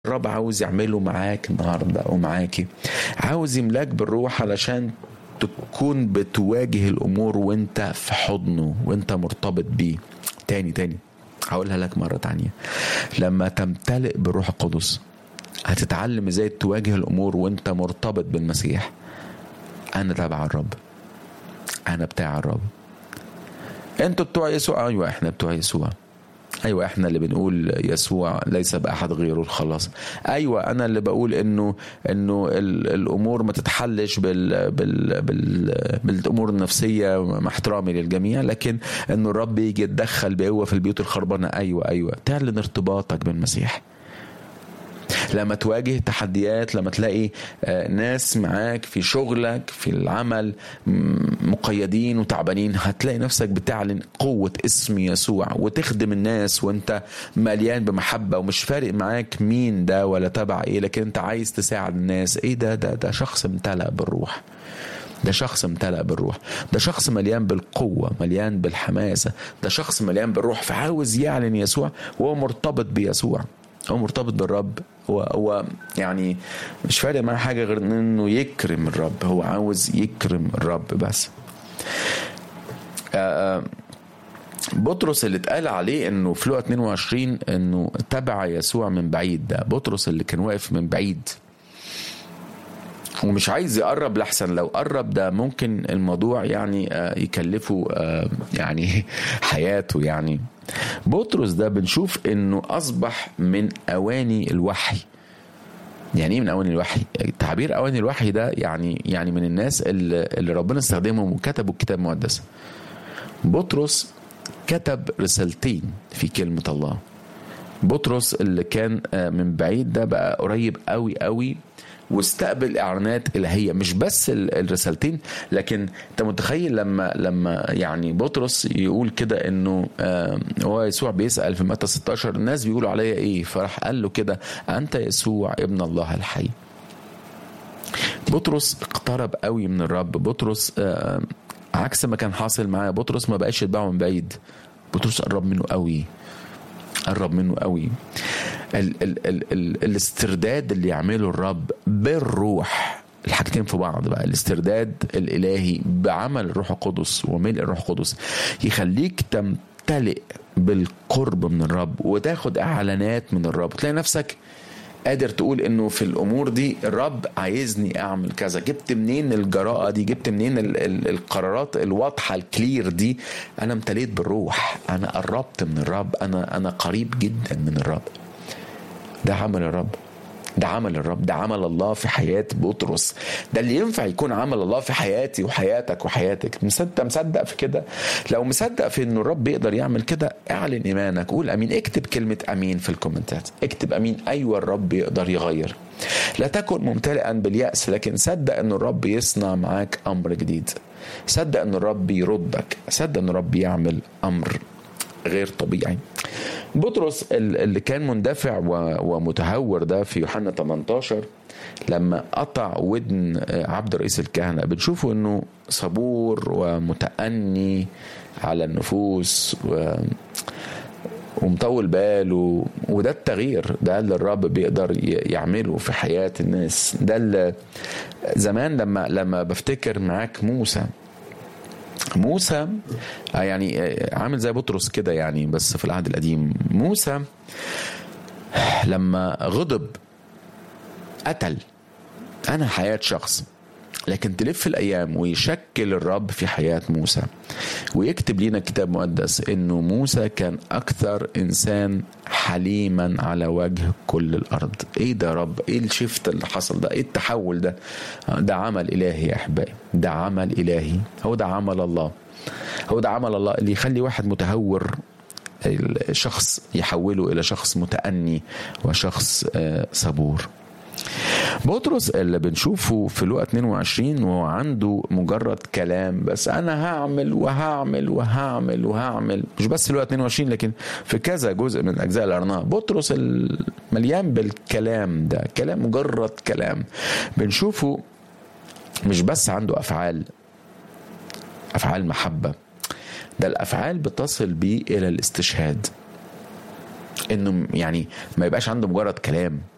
الرب عاوز يعمله معاك النهارده ومعاكي عاوز يملاك بالروح علشان تكون بتواجه الامور وانت في حضنه وانت مرتبط بيه تاني تاني هقولها لك مره تانية لما تمتلئ بالروح القدس هتتعلم ازاي تواجه الامور وانت مرتبط بالمسيح انا تبع الرب انا بتاع الرب انتوا بتوع يسوع ايوه احنا بتوع يسوع ايوه احنا اللي بنقول يسوع ليس باحد غيره الخلاص ايوه انا اللي بقول انه انه الامور ما تتحلش بال بال بال بالامور النفسيه مع احترامي للجميع لكن انه الرب يجي يتدخل بقوه في البيوت الخربانه ايوه ايوه تعلن ارتباطك بالمسيح لما تواجه تحديات لما تلاقي ناس معاك في شغلك في العمل مقيدين وتعبانين هتلاقي نفسك بتعلن قوة اسم يسوع وتخدم الناس وانت مليان بمحبة ومش فارق معاك مين ده ولا تبع ايه لكن انت عايز تساعد الناس ايه ده ده ده شخص امتلأ بالروح ده شخص امتلأ بالروح ده شخص مليان بالقوة مليان بالحماسة ده شخص مليان بالروح فعاوز يعلن يسوع وهو مرتبط بيسوع هو مرتبط بالرب هو هو يعني مش فارق معاه حاجه غير انه يكرم الرب هو عاوز يكرم الرب بس آآ بطرس اللي اتقال عليه انه في لقا 22 انه تبع يسوع من بعيد ده بطرس اللي كان واقف من بعيد ومش عايز يقرب لحسن لو قرب ده ممكن الموضوع يعني يكلفه يعني حياته يعني بطرس ده بنشوف انه اصبح من اواني الوحي يعني ايه من اواني الوحي تعبير اواني الوحي ده يعني يعني من الناس اللي, اللي ربنا استخدمهم وكتبوا الكتاب المقدس بطرس كتب رسالتين في كلمه الله بطرس اللي كان من بعيد ده بقى قريب قوي قوي واستقبل اعلانات الهيه مش بس الرسالتين لكن انت متخيل لما لما يعني بطرس يقول كده انه هو يسوع بيسال في متى 16 الناس بيقولوا عليا ايه فراح قال له كده انت يسوع ابن الله الحي بطرس اقترب قوي من الرب بطرس عكس ما كان حاصل معاه بطرس ما بقاش يتبعه من بعيد بطرس قرب منه قوي قرب منه قوي ال ال ال ال الاسترداد اللي يعمله الرب بالروح الحاجتين في بعض بقى الاسترداد الالهي بعمل الروح القدس وملء الروح القدس يخليك تمتلئ بالقرب من الرب وتاخد اعلانات من الرب تلاقي نفسك قادر تقول انه في الامور دي الرب عايزني اعمل كذا جبت منين الجراءه دي جبت منين ال ال القرارات الواضحه الكلير دي انا امتليت بالروح انا قربت من الرب انا انا قريب جدا من الرب ده عمل الرب ده عمل الرب ده عمل الله في حياة بطرس ده اللي ينفع يكون عمل الله في حياتي وحياتك وحياتك مصدق مصدق في كده لو مصدق في انه الرب يقدر يعمل كده اعلن ايمانك قول امين اكتب كلمة امين في الكومنتات اكتب امين ايوه الرب يقدر يغير لا تكن ممتلئا باليأس لكن صدق ان الرب يصنع معاك امر جديد صدق ان الرب يردك صدق ان الرب يعمل امر غير طبيعي بطرس اللي كان مندفع ومتهور ده في يوحنا 18 لما قطع ودن عبد رئيس الكهنة بنشوفه انه صبور ومتأني على النفوس و ومطول باله وده التغيير ده اللي الرب بيقدر يعمله في حياة الناس ده اللي زمان لما لما بفتكر معاك موسى موسى يعني عامل زي بطرس كده يعني بس في العهد القديم موسى لما غضب قتل انا حياه شخص لكن تلف الايام ويشكل الرب في حياه موسى ويكتب لنا كتاب مقدس انه موسى كان اكثر انسان حليما على وجه كل الارض ايه ده يا رب ايه الشفت اللي حصل ده ايه التحول ده ده عمل الهي يا احبائي ده عمل الهي هو ده عمل الله هو ده عمل الله اللي يخلي واحد متهور الشخص يحوله الى شخص متأني وشخص صبور بطرس اللي بنشوفه في لقا 22 وهو عنده مجرد كلام بس انا هعمل وهعمل وهعمل وهعمل مش بس لقا 22 لكن في كذا جزء من اجزاء الارناء بطرس المليان بالكلام ده كلام مجرد كلام بنشوفه مش بس عنده افعال افعال محبه ده الافعال بتصل بيه الى الاستشهاد انه يعني ما يبقاش عنده مجرد كلام